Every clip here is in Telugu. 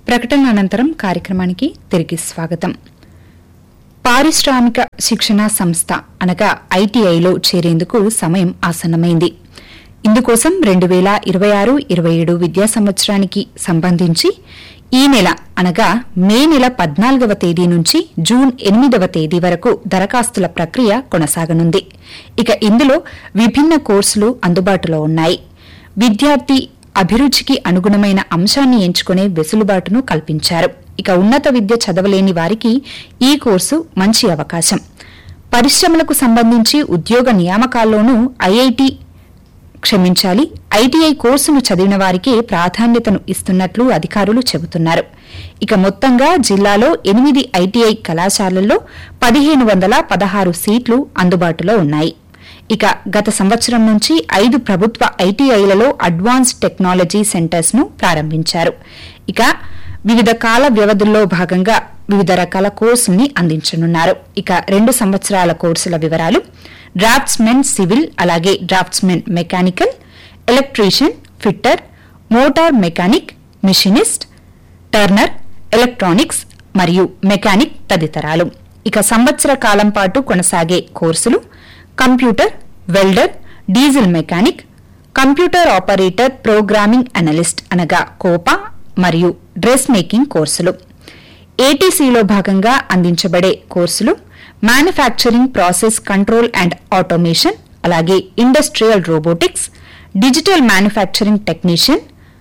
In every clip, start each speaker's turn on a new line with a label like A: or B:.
A: ప్రకటన అనంతరం కార్యక్రమానికి తిరిగి స్వాగతం పారిశ్రామిక శిక్షణ సంస్థ అనగా ఐటీఐలో చేరేందుకు సమయం ఆసన్నమైంది ఇందుకోసం రెండు వేల ఇరవై ఆరు ఇరవై ఏడు విద్యా సంవత్సరానికి సంబంధించి ఈ నెల అనగా మే నెల పద్నాలుగవ తేదీ నుంచి జూన్ ఎనిమిదవ తేదీ వరకు దరఖాస్తుల ప్రక్రియ కొనసాగనుంది ఇక ఇందులో విభిన్న కోర్సులు అందుబాటులో ఉన్నాయి విద్యార్థి అభిరుచికి అనుగుణమైన అంశాన్ని ఎంచుకునే వెసులుబాటును కల్పించారు ఇక ఉన్నత విద్య చదవలేని వారికి ఈ కోర్సు మంచి అవకాశం పరిశ్రమలకు సంబంధించి ఉద్యోగ నియామకాల్లోనూ ఐఐటి క్షమించాలి ఐటీఐ కోర్సును చదివిన వారికే ప్రాధాన్యతను ఇస్తున్నట్లు అధికారులు చెబుతున్నారు ఇక మొత్తంగా జిల్లాలో ఎనిమిది ఐటీఐ కళాశాలల్లో పదిహేను వందల పదహారు సీట్లు అందుబాటులో ఉన్నాయి ఇక గత సంవత్సరం నుంచి ఐదు ప్రభుత్వ ఐటీఐలలో అడ్వాన్స్ టెక్నాలజీ సెంటర్స్ ను ప్రారంభించారు ఇక వివిధ కాల వ్యవధుల్లో భాగంగా వివిధ రకాల కోర్సుల్ని అందించనున్నారు ఇక రెండు సంవత్సరాల కోర్సుల వివరాలు డ్రాఫ్ట్స్మెన్ సివిల్ అలాగే draftsmen mechanical electrician fitter motor mechanic machinist turner electronics మరియు మెకానిక్ తదితరాలు ఇక సంవత్సర కాలం పాటు కొనసాగే కోర్సులు computer welder diesel mechanic computer operator programming analyst అనగా కోపా మరియు డ్రెస్ మేకింగ్ కోర్సులు ఏటీసీలో భాగంగా అందించబడే కోర్సులు manufacturing process control and automation అలాగే industrial robotics digital manufacturing technician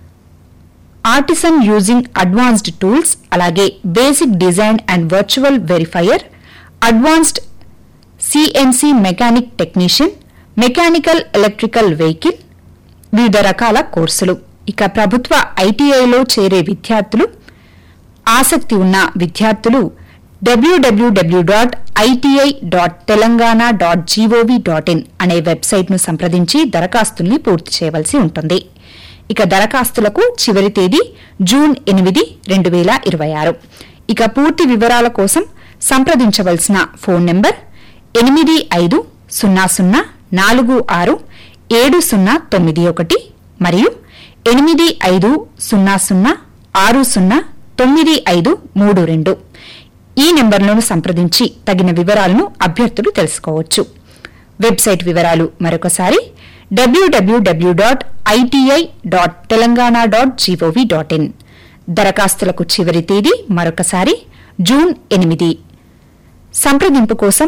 A: artisan using advanced tools అలాగే basic design and virtual verifier advanced CNC mechanic technician mechanical electrical vehicle వివిధ రకాల కోర్సులు ఇక ప్రభుత్వ ఐటీఐలో చేరే విద్యార్థులు ఆసక్తి ఉన్న విద్యార్థులు WWW dot ITI dot Telangana dot GOV dot in అనే వెబ్సైట్ను సంప్రదించి దరఖాస్తుల్ని పూర్తి చేయవలసి ఉంటుంది ఇక దరఖాస్తులకు చివరి తేదీ జూన్ ఎనిమిది రెండు వేల ఇరవై ఆరు ఇక పూర్తి వివరాల కోసం సంప్రదించవలసిన ఫోన్ నంబర్ ఎనిమిది ఐదు సున్నా సున్నా నాలుగు ఆరు ఏడు సున్నా తొమ్మిది ఒకటి మరియు ఎనిమిది ఐదు సున్నా సున్నా ఆరు సున్నా తొమ్మిది ఐదు మూడు రెండు ఈ నెంబర్లను సంప్రదించి తగిన వివరాలను అభ్యర్థులు తెలుసుకోవచ్చు వెబ్సైట్ వివరాలు మరొకసారి WWW dot ITI dot Telangana dot GOV dot in దరఖాస్తులకు చివరి తేదీ మరొకసారి జూన్ ఎనిమిది సంప్రదింపు కోసం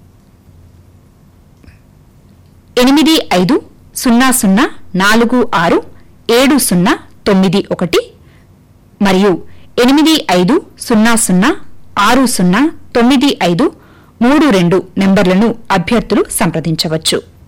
A: ఎనిమిది ఐదు సున్నా సున్నా నాలుగు ఆరు ఏడు సున్నా తొమ్మిది ఒకటి మరియు ఎనిమిది ఐదు సున్నా సున్నా ఆరు సున్నా తొమ్మిది ఐదు మూడు రెండు నెంబర్లను అభ్యర్థులు సంప్రదించవచ్చు